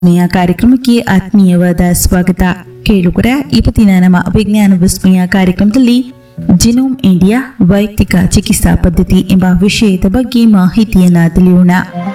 ವಿಸ್ಮಯ ಕಾರ್ಯಕ್ರಮಕ್ಕೆ ಆತ್ಮೀಯವಾದ ಸ್ವಾಗತ ಕೇಳುಗರ ಇವತ್ತಿನ ನಮ್ಮ ವಿಜ್ಞಾನ ವಿಸ್ಮಯ ಕಾರ್ಯಕ್ರಮದಲ್ಲಿ ಜಿನೋಮ್ ಇಂಡಿಯಾ ವೈಯಕ್ತಿಕ ಚಿಕಿತ್ಸಾ ಪದ್ಧತಿ ಎಂಬ ವಿಷಯದ ಬಗ್ಗೆ ಮಾಹಿತಿಯನ್ನ ತಿಳಿಯೋಣ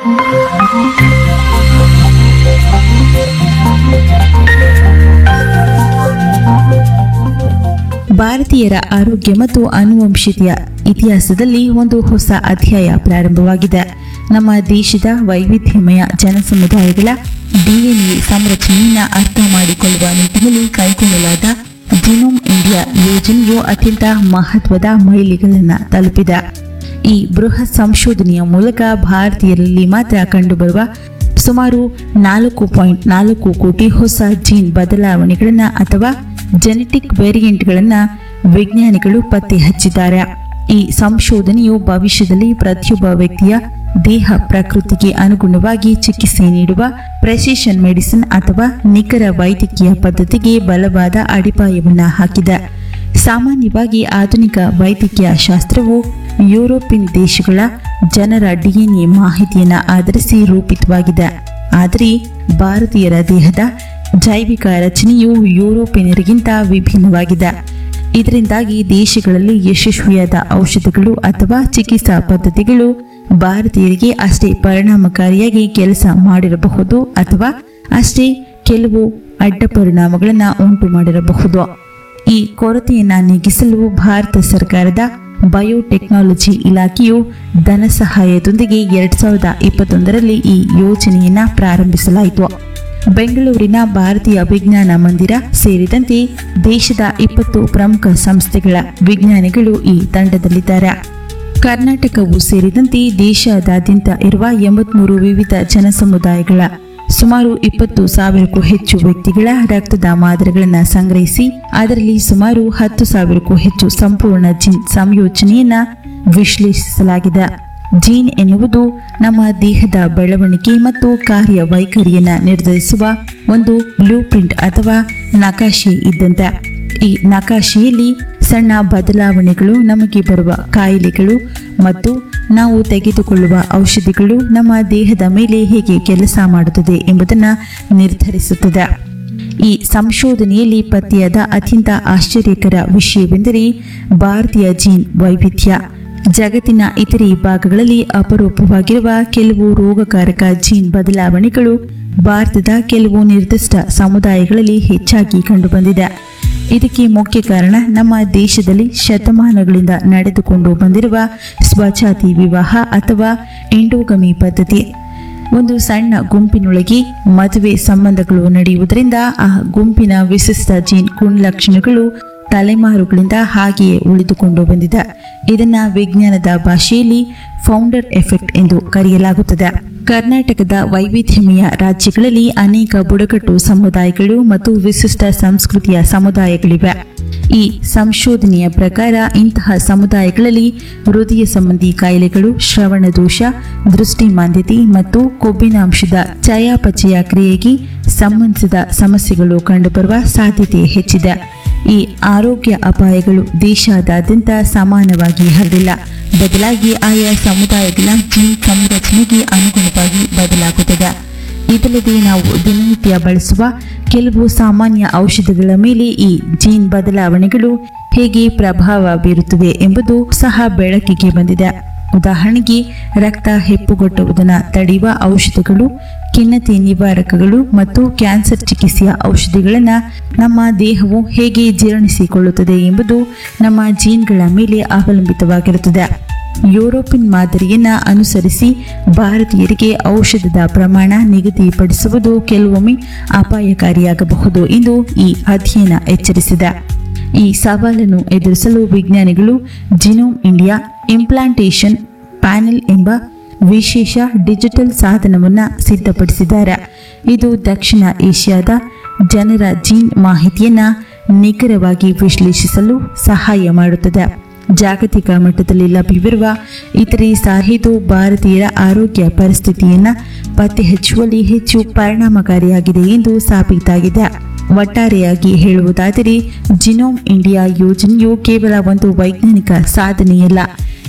ಭಾರತೀಯರ ಆರೋಗ್ಯ ಮತ್ತು ಆನುವಂಶಿತೆಯ ಇತಿಹಾಸದಲ್ಲಿ ಒಂದು ಹೊಸ ಅಧ್ಯಾಯ ಪ್ರಾರಂಭವಾಗಿದೆ ನಮ್ಮ ದೇಶದ ವೈವಿಧ್ಯಮಯ ಜನಸಮುದಾಯಗಳ ಡಿಎನ್ಎ ಸಂರಚನೆಯನ್ನು ಅರ್ಥ ಮಾಡಿಕೊಳ್ಳುವ ನಿಟ್ಟಿನಲ್ಲಿ ಕೈಗೊಳ್ಳಲಾದ ಜಿನೋಮ್ ಇಂಡಿಯಾ ಯೋಜನೆಯು ಅತ್ಯಂತ ಮಹತ್ವದ ಮೈಲಿಗಲನ್ನು ತಲುಪಿದೆ ಈ ಬೃಹತ್ ಸಂಶೋಧನೆಯ ಮೂಲಕ ಭಾರತೀಯರಲ್ಲಿ ಮಾತ್ರ ಕಂಡುಬರುವ ಸುಮಾರು ನಾಲ್ಕು ಪಾಯಿಂಟ್ ನಾಲ್ಕು ಕೋಟಿ ಹೊಸ ಜೀನ್ ಬದಲಾವಣೆಗಳನ್ನು ಅಥವಾ ಜೆನೆಟಿಕ್ ವೇರಿಯಂಟ್ಗಳನ್ನು ವಿಜ್ಞಾನಿಗಳು ಪತ್ತೆ ಹಚ್ಚಿದ್ದಾರೆ ಈ ಸಂಶೋಧನೆಯು ಭವಿಷ್ಯದಲ್ಲಿ ಪ್ರತಿಯೊಬ್ಬ ವ್ಯಕ್ತಿಯ ದೇಹ ಪ್ರಕೃತಿಗೆ ಅನುಗುಣವಾಗಿ ಚಿಕಿತ್ಸೆ ನೀಡುವ ಪ್ರೆಸಿಷನ್ ಮೆಡಿಸಿನ್ ಅಥವಾ ನಿಖರ ವೈದ್ಯಕೀಯ ಪದ್ಧತಿಗೆ ಬಲವಾದ ಅಡಿಪಾಯವನ್ನು ಹಾಕಿದೆ ಸಾಮಾನ್ಯವಾಗಿ ಆಧುನಿಕ ವೈದ್ಯಕೀಯ ಶಾಸ್ತ್ರವು ಯುರೋಪಿಯನ್ ದೇಶಗಳ ಜನರ ಡಿಎನ್ಎ ಮಾಹಿತಿಯನ್ನು ಆಧರಿಸಿ ರೂಪಿತವಾಗಿದೆ ಆದರೆ ಭಾರತೀಯರ ದೇಹದ ಜೈವಿಕ ರಚನೆಯು ಯುರೋಪಿಯನರಿಗಿಂತ ವಿಭಿನ್ನವಾಗಿದೆ ಇದರಿಂದಾಗಿ ದೇಶಗಳಲ್ಲಿ ಯಶಸ್ವಿಯಾದ ಔಷಧಗಳು ಅಥವಾ ಚಿಕಿತ್ಸಾ ಪದ್ಧತಿಗಳು ಭಾರತೀಯರಿಗೆ ಅಷ್ಟೇ ಪರಿಣಾಮಕಾರಿಯಾಗಿ ಕೆಲಸ ಮಾಡಿರಬಹುದು ಅಥವಾ ಅಷ್ಟೇ ಕೆಲವು ಅಡ್ಡ ಪರಿಣಾಮಗಳನ್ನು ಉಂಟು ಮಾಡಿರಬಹುದು ಈ ಕೊರತೆಯನ್ನ ನೀಗಿಸಲು ಭಾರತ ಸರ್ಕಾರದ ಬಯೋಟೆಕ್ನಾಲಜಿ ಇಲಾಖೆಯು ಧನ ಸಹಾಯದೊಂದಿಗೆ ಎರಡ್ ಸಾವಿರದ ಇಪ್ಪತ್ತೊಂದರಲ್ಲಿ ಈ ಯೋಜನೆಯನ್ನ ಪ್ರಾರಂಭಿಸಲಾಯಿತು ಬೆಂಗಳೂರಿನ ಭಾರತೀಯ ವಿಜ್ಞಾನ ಮಂದಿರ ಸೇರಿದಂತೆ ದೇಶದ ಇಪ್ಪತ್ತು ಪ್ರಮುಖ ಸಂಸ್ಥೆಗಳ ವಿಜ್ಞಾನಿಗಳು ಈ ತಂಡದಲ್ಲಿದ್ದಾರೆ ಕರ್ನಾಟಕವು ಸೇರಿದಂತೆ ದೇಶದಾದ್ಯಂತ ಇರುವ ಎಂಬತ್ಮೂರು ವಿವಿಧ ಜನಸಮುದಾಯಗಳ ಸುಮಾರು ಇಪ್ಪತ್ತು ಸಾವಿರಕ್ಕೂ ಹೆಚ್ಚು ವ್ಯಕ್ತಿಗಳ ರಕ್ತದ ಮಾದರಿಗಳನ್ನು ಸಂಗ್ರಹಿಸಿ ಅದರಲ್ಲಿ ಸುಮಾರು ಹತ್ತು ಸಾವಿರಕ್ಕೂ ಹೆಚ್ಚು ಸಂಪೂರ್ಣ ಜಿನ್ ಸಂಯೋಜನೆಯನ್ನ ವಿಶ್ಲೇಷಿಸಲಾಗಿದೆ ಜೀನ್ ಎನ್ನುವುದು ನಮ್ಮ ದೇಹದ ಬೆಳವಣಿಗೆ ಮತ್ತು ಕಾರ್ಯವೈಖರಿಯನ್ನ ನಿರ್ಧರಿಸುವ ಒಂದು ಬ್ಲೂ ಪ್ರಿಂಟ್ ಅಥವಾ ನಕಾಶೆ ಇದ್ದಂತೆ ಈ ನಕಾಶೆಯಲ್ಲಿ ಸಣ್ಣ ಬದಲಾವಣೆಗಳು ನಮಗೆ ಬರುವ ಕಾಯಿಲೆಗಳು ಮತ್ತು ನಾವು ತೆಗೆದುಕೊಳ್ಳುವ ಔಷಧಿಗಳು ನಮ್ಮ ದೇಹದ ಮೇಲೆ ಹೇಗೆ ಕೆಲಸ ಮಾಡುತ್ತದೆ ಎಂಬುದನ್ನು ನಿರ್ಧರಿಸುತ್ತದೆ ಈ ಸಂಶೋಧನೆಯಲ್ಲಿ ಪತ್ತೆಯಾದ ಅತ್ಯಂತ ಆಶ್ಚರ್ಯಕರ ವಿಷಯವೆಂದರೆ ಭಾರತೀಯ ಜೀನ್ ವೈವಿಧ್ಯ ಜಗತ್ತಿನ ಇತರೆ ಭಾಗಗಳಲ್ಲಿ ಅಪರೂಪವಾಗಿರುವ ಕೆಲವು ರೋಗಕಾರಕ ಜೀನ್ ಬದಲಾವಣೆಗಳು ಭಾರತದ ಕೆಲವು ನಿರ್ದಿಷ್ಟ ಸಮುದಾಯಗಳಲ್ಲಿ ಹೆಚ್ಚಾಗಿ ಕಂಡುಬಂದಿದೆ ಇದಕ್ಕೆ ಮುಖ್ಯ ಕಾರಣ ನಮ್ಮ ದೇಶದಲ್ಲಿ ಶತಮಾನಗಳಿಂದ ನಡೆದುಕೊಂಡು ಬಂದಿರುವ ಸ್ವಜಾತಿ ವಿವಾಹ ಅಥವಾ ಎಂಡೋಗಮಿ ಪದ್ಧತಿ ಒಂದು ಸಣ್ಣ ಗುಂಪಿನೊಳಗೆ ಮದುವೆ ಸಂಬಂಧಗಳು ನಡೆಯುವುದರಿಂದ ಆ ಗುಂಪಿನ ವಿಶಿಷ್ಟ ಜೀನ್ ಗುಣಲಕ್ಷಣಗಳು ತಲೆಮಾರುಗಳಿಂದ ಹಾಗೆಯೇ ಉಳಿದುಕೊಂಡು ಬಂದಿದೆ ಇದನ್ನ ವಿಜ್ಞಾನದ ಭಾಷೆಯಲ್ಲಿ ಫೌಂಡರ್ ಎಫೆಕ್ಟ್ ಎಂದು ಕರೆಯಲಾಗುತ್ತದೆ ಕರ್ನಾಟಕದ ವೈವಿಧ್ಯಮಯ ರಾಜ್ಯಗಳಲ್ಲಿ ಅನೇಕ ಬುಡಕಟ್ಟು ಸಮುದಾಯಗಳು ಮತ್ತು ವಿಶಿಷ್ಟ ಸಂಸ್ಕೃತಿಯ ಸಮುದಾಯಗಳಿವೆ ಈ ಸಂಶೋಧನೆಯ ಪ್ರಕಾರ ಇಂತಹ ಸಮುದಾಯಗಳಲ್ಲಿ ಹೃದಯ ಸಂಬಂಧಿ ಕಾಯಿಲೆಗಳು ಶ್ರವಣ ದೋಷ ದೃಷ್ಟಿಮಾಂದ್ಯತೆ ಮತ್ತು ಕೊಬ್ಬಿನಾಂಶದ ಚಯಾಪಚಯ ಕ್ರಿಯೆಗೆ ಸಂಬಂಧಿಸಿದ ಸಮಸ್ಯೆಗಳು ಕಂಡುಬರುವ ಸಾಧ್ಯತೆ ಹೆಚ್ಚಿದೆ ಈ ಆರೋಗ್ಯ ಅಪಾಯಗಳು ದೇಶಾದ್ಯಂತ ಸಮಾನವಾಗಿ ಹರಡಿಲ್ಲ ಬದಲಾಗಿ ಆಯಾ ಸಮುದಾಯಗಳ ಜೀನ್ ಸಂರಚನೆಗೆ ಅನುಗುಣವಾಗಿ ಬದಲಾಗುತ್ತದೆ ಇದಲ್ಲದೆ ನಾವು ದಿನನಿತ್ಯ ಬಳಸುವ ಕೆಲವು ಸಾಮಾನ್ಯ ಔಷಧಿಗಳ ಮೇಲೆ ಈ ಜೀನ್ ಬದಲಾವಣೆಗಳು ಹೇಗೆ ಪ್ರಭಾವ ಬೀರುತ್ತವೆ ಎಂಬುದು ಸಹ ಬೆಳಕಿಗೆ ಬಂದಿದೆ ಉದಾಹರಣೆಗೆ ರಕ್ತ ಹೆಪ್ಪುಗಟ್ಟುವುದನ್ನು ತಡೆಯುವ ಔಷಧಗಳು ಖಿನ್ನತೆ ನಿವಾರಕಗಳು ಮತ್ತು ಕ್ಯಾನ್ಸರ್ ಚಿಕಿತ್ಸೆಯ ಔಷಧಿಗಳನ್ನು ನಮ್ಮ ದೇಹವು ಹೇಗೆ ಜೀರ್ಣಿಸಿಕೊಳ್ಳುತ್ತದೆ ಎಂಬುದು ನಮ್ಮ ಜೀನ್ಗಳ ಮೇಲೆ ಅವಲಂಬಿತವಾಗಿರುತ್ತದೆ ಯುರೋಪಿಯನ್ ಮಾದರಿಯನ್ನ ಅನುಸರಿಸಿ ಭಾರತೀಯರಿಗೆ ಔಷಧದ ಪ್ರಮಾಣ ನಿಗದಿಪಡಿಸುವುದು ಕೆಲವೊಮ್ಮೆ ಅಪಾಯಕಾರಿಯಾಗಬಹುದು ಎಂದು ಈ ಅಧ್ಯಯನ ಎಚ್ಚರಿಸಿದೆ ಈ ಸವಾಲನ್ನು ಎದುರಿಸಲು ವಿಜ್ಞಾನಿಗಳು ಜಿನೋಮ್ ಇಂಡಿಯಾ ಇಂಪ್ಲಾಂಟೇಷನ್ ಪ್ಯಾನೆಲ್ ಎಂಬ ವಿಶೇಷ ಡಿಜಿಟಲ್ ಸಾಧನವನ್ನು ಸಿದ್ಧಪಡಿಸಿದ್ದಾರೆ ಇದು ದಕ್ಷಿಣ ಏಷ್ಯಾದ ಜನರ ಜೀನ್ ಮಾಹಿತಿಯನ್ನ ನಿಖರವಾಗಿ ವಿಶ್ಲೇಷಿಸಲು ಸಹಾಯ ಮಾಡುತ್ತದೆ ಜಾಗತಿಕ ಮಟ್ಟದಲ್ಲಿ ಲಭ್ಯವಿರುವ ಇತರೆ ಸಾಹಿದು ಭಾರತೀಯರ ಆರೋಗ್ಯ ಪರಿಸ್ಥಿತಿಯನ್ನ ಪತ್ತೆ ಹಚ್ಚುವಲ್ಲಿ ಹೆಚ್ಚು ಪರಿಣಾಮಕಾರಿಯಾಗಿದೆ ಎಂದು ಸಾಬೀತಾಗಿದೆ ಒಟ್ಟಾರೆಯಾಗಿ ಹೇಳುವುದಾದರೆ ಜಿನೋಮ್ ಇಂಡಿಯಾ ಯೋಜನೆಯು ಕೇವಲ ಒಂದು ವೈಜ್ಞಾನಿಕ ಸಾಧನೆಯಲ್ಲ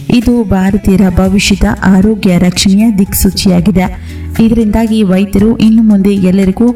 ಇದು ಭಾರತೀಯರ ಭವಿಷ್ಯದ ಆರೋಗ್ಯ ರಕ್ಷಣೆಯ ದಿಕ್ಸೂಚಿಯಾಗಿದೆ ಇದರಿಂದಾಗಿ ವೈದ್ಯರು ಇನ್ನು ಮುಂದೆ ಎಲ್ಲರಿಗೂ